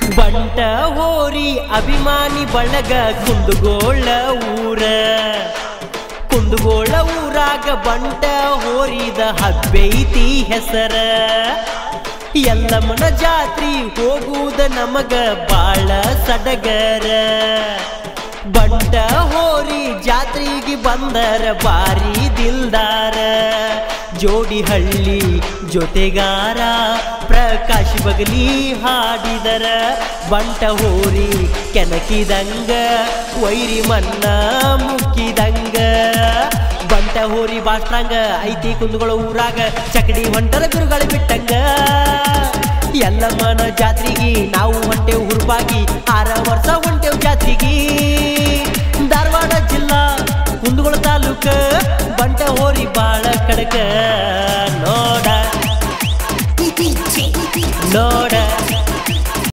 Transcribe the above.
ಬಂಟ ಹೋರಿ ಅಭಿಮಾನಿ ಬಳಗ ಕುಂದುಗೋಳ ಊರ ಕುಂದುಗೋಳ ಊರಾಗ ಬಂಟ ಹೋರಿದ ಹಬ್ಬೈತಿ ಹೆಸರ ಎಲ್ಲಮ್ಮನ ಜಾತ್ರಿ ಹೋಗುವುದ ನಮಗ ಬಾಳ ಸಡಗರ ಬಂಟ ಹೋರಿ ಜಾತ್ರೆಗೆ ಬಂದರ ಬಾರಿ ದಿಲ್ದಾರ ಜೋಡಿ ಹಳ್ಳಿ ಜೊತೆಗಾರ ಪ್ರಕಾಶ್ ಬಗಲಿ ಹಾಡಿದರ ಬಂಟ ಹೋರಿ ಕೆನಕಿದಂಗ ವೈರಿ ಮನ್ನ ಮುಕ್ಕಿದಂಗ ಬಂಟ ಹೋರಿ ಬಾಸ್ಟ್ರಂಗ ಐತಿ ಕುಂದುಗಳ ಊರಾಗ ಚಕಡಿ ಹೊಂಟರ ಬಿರುಗಳು ಬಿಟ್ಟಂಗ ಎಲ್ಲಮ್ಮನ ಜಾತ್ರೆಗೆ ನಾವು